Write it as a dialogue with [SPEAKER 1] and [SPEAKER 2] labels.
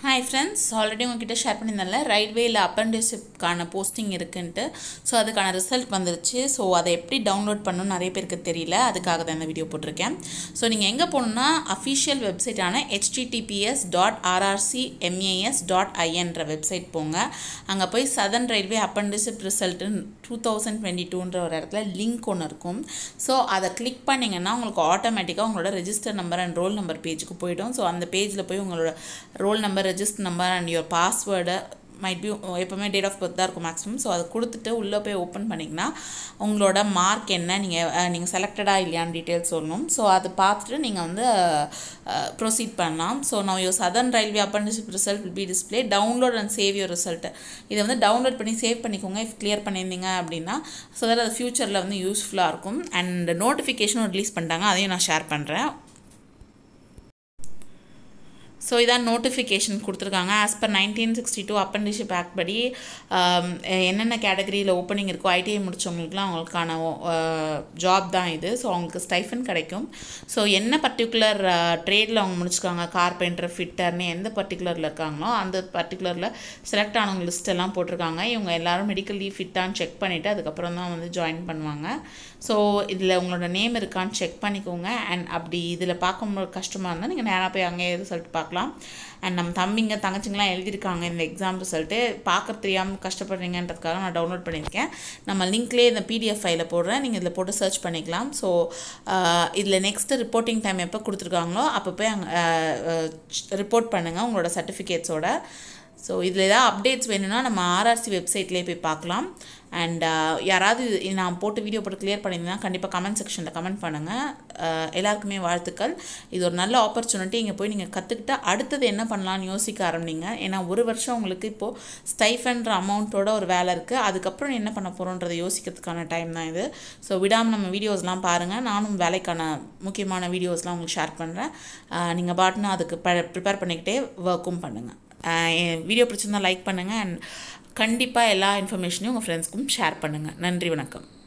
[SPEAKER 1] hi friends already உங்ககிட்ட share பண்ணியிருந்தேன்ல ரயில்வேயில் அப்பண்டிஷிப்கான போஸ்டிங் இருக்குன்ட்டு ஸோ அதுக்கான ரிசல்ட் வந்துருச்சு ஸோ அதை எப்படி டவுன்லோட் பண்ணணும்னு நிறைய பேருக்கு தெரியல அதுக்காக தான் இந்த வீடியோ போட்டிருக்கேன் ஸோ நீங்கள் எங்கே போகணுன்னா அஃபிஷியல் வெப்சைட்டான HTTPS dot RRC MAS dot ஐஎன்ற வெப்சைட் போங்க அங்கே போய் southern railway apprenticeship result two thousand twenty டூன்ற ஒரு இடத்துல லிங்க் ஒன்று இருக்கும் ஸோ அதை கிளிக் பண்ணிங்கன்னா உங்களுக்கு ஆட்டோமேட்டிக்காக உங்களோட register number and roll number பேஜுக்கு போயிடும் ஸோ அந்த பேஜில் போய் உங்களோட roll number register number and your பாஸ்வேர்டை மைட் பி எப்போவுமே டேட் ஆஃப் பர்த் தான் இருக்கும் மேக்ஸிமம் ஸோ அதை கொடுத்துட்டு உள்ளே போய் ஓப்பன் பண்ணிங்கன்னா உங்களோட மார்க் என்ன நீங்கள் நீங்கள் செலக்டடாக இல்லையான்னு டீட்டெயில்ஸ் சொல்லணும் ஸோ அதை பார்த்துட்டு நீங்கள் வந்து ப்ரொசீட் பண்ணலாம் ஸோ நான் your southern railway apprenticeship result will be display download and save your result இதை வந்து டவுன்லோட் பண்ணி சேவ் பண்ணிக்கோங்க இஃப் கிளியர் பண்ணியிருந்தீங்க அப்படின்னா ஸோ தட் அது ஃப்யூச்சரில் வந்து யூஸ்ஃபுல்லாக இருக்கும் அண்ட் நோட்டிஃபிகேஷனும் ரிலீஸ் பண்ணிட்டாங்க அதையும் நான் ஷேர் பண்ணுறேன் ஸோ இதான் நோட்டிஃபிகேஷன் கொடுத்துருக்காங்க as per nineteen sixty two apprenticeship act படி என்னென்ன கேட்டகரியில் ஓப்பனிங் இருக்கோ ஐடிஐ முடித்தவங்களுக்குலாம் அவங்களுக்கான ஜாப் தான் இது ஸோ அவங்களுக்கு ஸ்டைஃபன் கிடைக்கும் ஸோ என்ன பர்டிகுலர் ட்ரேடில் அவங்க முடிச்சுக்காங்க கார்பெண்டர் ஃபிட்டர்னு எந்த பர்டிகுலரில் இருக்காங்களோ அந்த பர்டிகுலரில் செலக்ட் ஆனவங்க லிஸ்ட் எல்லாம் போட்டிருக்காங்க இவங்க எல்லாரும் மெடிக்கலி ஃபிட்டான்னு செக் பண்ணிவிட்டு அதுக்கப்புறம் தான் வந்து ஜாயின் பண்ணுவாங்க ஸோ இதில் உங்களோட நேம் இருக்கான்னு செக் பண்ணிக்கோங்க அண்ட் அப்படி இதில் பார்க்கும்போது கஷ்டமாக இருந்தால் நீங்கள் நேராக போய் அங்கேயே ரிசல்ட் பார்க்கலாம் அண்ட் நம்ம தம்பிங்க தங்கச்சிங்களாம் எழுதியிருக்காங்க இந்த எக்ஸாம் ரிசல்ட்டு பார்க்க தெரியாமல் கஷ்டப்படுறீங்கன்றதுக்காக நான் டவுன்லோட் பண்ணியிருக்கேன் நம்ம லிங்க்லேயே இந்த பிடிஎஃப் ஃபைலை போடுறேன் நீங்கள் இதில் போட்டு சர்ச் பண்ணிக்கலாம் ஸோ இதில் நெக்ஸ்ட்டு ரிப்போர்ட்டிங் டைம் எப்போ கொடுத்துருக்காங்களோ அப்போ போய் அங்கே ரிப்போர்ட் பண்ணுங்கள் உங்களோட சர்டிஃபிகேட்ஸோட ஸோ இதில் ஏதாவது அப்டேட்ஸ் வேணும்னா நம்ம ஆர்ஆர்சி வெப்சைட்லேயே போய் பார்க்கலாம் அண்ட் யாராவது நான் போட்டு வீடியோ போட்டு கிளியர் பண்ணியிருந்தேன்னா கண்டிப்பாக கமெண்ட் செக்ஷனில் கமெண்ட் பண்ணுங்கள் எல்லாருக்குமே வாழ்த்துக்கள் இது ஒரு நல்ல ஆப்பர்ச்சுனிட்டி இங்கே போய் நீங்கள் கற்றுக்கிட்டு அடுத்தது என்ன பண்ணலான்னு யோசிக்க ஆரம்பிங்க ஏன்னா ஒரு வருஷம் உங்களுக்கு இப்போது ஸ்டைஃபன்ற அமௌண்ட்டோட ஒரு வேலை இருக்குது அதுக்கப்புறம் என்ன பண்ண போகிறோன்றதை யோசிக்கிறதுக்கான டைம் தான் இது ஸோ விடாமல் நம்ம வீடியோஸ்லாம் பாருங்கள் நானும் வேலைக்கான முக்கியமான வீடியோஸ்லாம் உங்களுக்கு ஷேர் பண்ணுறேன் நீங்கள் பாட்டுன்னு அதுக்கு ப ப்ரிப்பேர் பண்ணிக்கிட்டே ஒர்க்கும் பண்ணுங்கள் வீடியோ பிடிச்சிருந்தா லைக் பண்ணுங்கள் அண்ட் கண்டிப்பாக எல்லா இன்ஃபர்மேஷனையும் உங்கள் ஃப்ரெண்ட்ஸ்க்கும் ஷேர் பண்ணுங்கள் நன்றி வணக்கம்